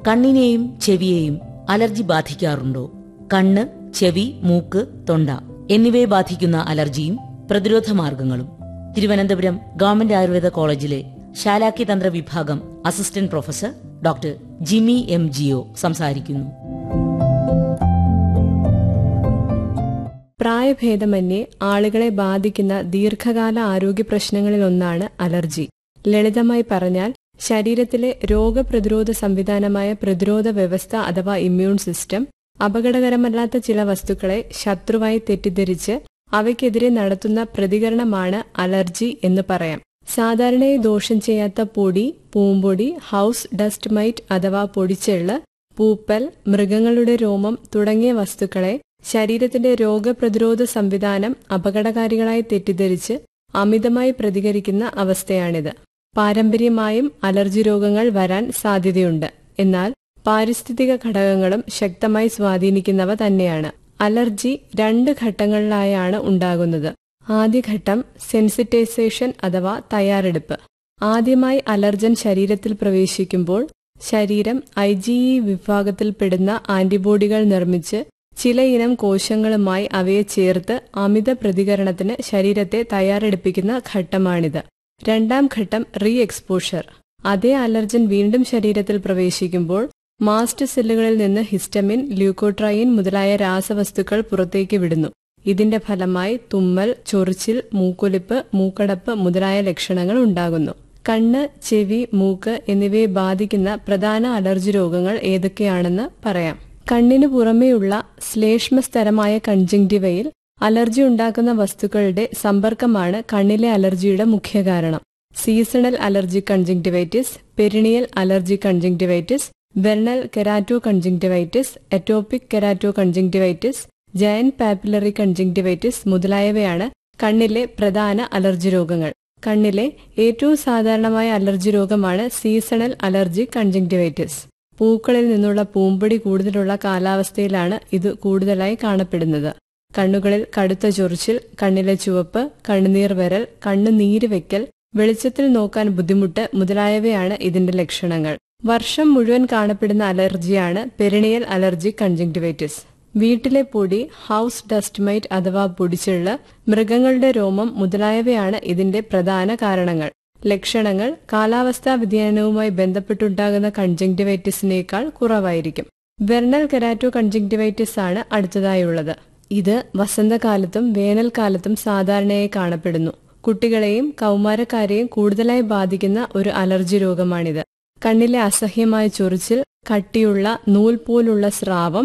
കണ്ണിനെയും ചെവിയെയും allergy ബാധിക്കാറുണ്ടോ കണ്ണ് ചെവി മൂക്ക് തൊണ്ട എന്നിവയെ ബാധിക്കുന്ന അലർജിയും പ്രതിരോധ മാർഗങ്ങളും തിരുവനന്തപുരം ഗവൺമെന്റ് ആയുർവേദ കോളേജിലെ ശാലാക്കി തന്ത്ര വിഭാഗം assistant professor doctor Jimi M ജിഒ സംസാരിക്കുന്നു പ്രായഭേദമന്യേ ആളുകളെ ബാധിക്കുന്ന ദീർഘകാല ആരോഗ്യ പ്രശ്നങ്ങളിൽ ഒന്നാണ് അലർജി ലളിതമായി പറഞ്ഞാൽ ശരീരത്തിലെ രോഗപ്രതിരോധ സംവിധാനമായ പ്രതിരോധ വ്യവസ്ഥ അഥവാ ഇമ്മ്യൂൺ സിസ്റ്റം അപകടകരമല്ലാത്ത ചില വസ്തുക്കളെ ശത്രുവായി തെറ്റിദ്ധരിച്ച് അവയ്ക്കെതിരെ നടത്തുന്ന പ്രതികരണമാണ് അലർജി എന്ന് പറയാം സാധാരണയായി ദോഷം ചെയ്യാത്ത പൊടി പൂമ്പൊടി ഹൗസ് ഡസ്റ്റ് മൈറ്റ് അഥവാ പൊടിച്ചെള്ള് പൂപ്പൽ മൃഗങ്ങളുടെ രോമം തുടങ്ങിയ വസ്തുക്കളെ ശരീരത്തിന്റെ രോഗപ്രതിരോധ സംവിധാനം അപകടകാരികളായി തെറ്റിദ്ധരിച്ച് അമിതമായി പ്രതികരിക്കുന്ന അവസ്ഥയാണിത് പാരമ്പര്യമായും അലർജി രോഗങ്ങൾ വരാൻ സാധ്യതയുണ്ട് എന്നാൽ പാരിസ്ഥിതിക ഘടകങ്ങളും ശക്തമായി സ്വാധീനിക്കുന്നവ തന്നെയാണ് അലർജി രണ്ട് ഘട്ടങ്ങളിലായാണ് ഉണ്ടാകുന്നത് ആദ്യഘട്ടം സെൻസിറ്റൈസേഷൻ അഥവാ തയ്യാറെടുപ്പ് ആദ്യമായി അലർജൻ ശരീരത്തിൽ പ്രവേശിക്കുമ്പോൾ ശരീരം ഐ ജി ഇ വിഭാഗത്തിൽപ്പെടുന്ന ആന്റിബോഡികൾ നിർമ്മിച്ച് ചിലയിനം കോശങ്ങളുമായി അവയെ ചേർത്ത് അമിത പ്രതികരണത്തിന് ശരീരത്തെ തയ്യാറെടുപ്പിക്കുന്ന ഘട്ടമാണിത് രണ്ടാം ഘട്ടം റീ എക്സ്പോഷർ അതേ അലർജൻ വീണ്ടും ശരീരത്തിൽ പ്രവേശിക്കുമ്പോൾ മാസ്റ്റ് സെല്ലുകളിൽ നിന്ന് ഹിസ്റ്റമിൻ ല്യൂക്കോട്രൈൻ മുതലായ രാസവസ്തുക്കൾ പുറത്തേക്ക് വിടുന്നു ഇതിന്റെ ഫലമായി തുമ്മൽ ചൊറിച്ചിൽ മൂക്കൊലിപ്പ് മൂക്കടപ്പ് മുതലായ ലക്ഷണങ്ങൾ ഉണ്ടാകുന്നു കണ്ണ് ചെവി മൂക്ക് എന്നിവയെ ബാധിക്കുന്ന പ്രധാന അലർജി രോഗങ്ങൾ ഏതൊക്കെയാണെന്ന് പറയാം കണ്ണിനു പുറമേയുള്ള ശ്ലേഷ്മസ്തരമായ കൺജങ്ടിവയിൽ അലർജി ഉണ്ടാക്കുന്ന വസ്തുക്കളുടെ സമ്പർക്കമാണ് കണ്ണിലെ അലർജിയുടെ മുഖ്യ കാരണം seasonal allergy conjunctivitis perennial allergy conjunctivitis vernal keratoconjunctivitis atopic keratoconjunctivitis giant papillary conjunctivitis മുതലായവയാണ് കണ്ണിലെ പ്രധാന അലർജി രോഗങ്ങൾ കണ്ണിലെ ഏറ്റവും സാധാരണമായ അലർജി രോഗമാണ് സീസണൽ അലർജി കൺജങ്ടിവൈറ്റിസ് പൂക്കളിൽ നിന്നുള്ള പൂമ്പൊടി കൂടുതലുള്ള കാലാവസ്ഥയിലാണ് ഇത് കൂടുതലായി കാണപ്പെടുന്നത് കണ്ണുകളിൽ കടുത്ത ചൊറിച്ചിൽ കണ്ണിലെ ചുവപ്പ് കണ്ണുനീർ വരൽ കണ്ണു നീര് വെക്കൽ വെളിച്ചത്തിൽ നോക്കാൻ ബുദ്ധിമുട്ട് മുതലായവയാണ് ഇതിന്റെ ലക്ഷണങ്ങൾ വർഷം മുഴുവൻ കാണപ്പെടുന്ന അലർജിയാണ് പെരിണിയൽ അലർജി കൺജങ്ടിവൈറ്റിസ് വീട്ടിലെ പൊടി ഹൗസ് ഡസ്റ്റ് മൈറ്റ് അഥവാ പൊടിച്ചുള്ള മൃഗങ്ങളുടെ രോമം മുതലായവയാണ് ഇതിന്റെ പ്രധാന കാരണങ്ങൾ ലക്ഷണങ്ങൾ കാലാവസ്ഥാ വ്യതിയാനവുമായി ബന്ധപ്പെട്ടുണ്ടാകുന്ന കൺജങ്ടിവൈറ്റിസിനേക്കാൾ കുറവായിരിക്കും വെർണൽ കെരാറ്റോ കൺജങ്ടിവൈറ്റിസ് ആണ് അടുത്തതായുള്ളത് ഇത് വസന്തകാലത്തും വേനൽക്കാലത്തും സാധാരണയായി കാണപ്പെടുന്നു കുട്ടികളെയും കൗമാരക്കാരെയും കൂടുതലായി ബാധിക്കുന്ന ഒരു അലർജി രോഗമാണിത് കണ്ണിലെ അസഹ്യമായ ചൊറിച്ചിൽ കട്ടിയുള്ള നൂൽ പോലുള്ള സ്രാവം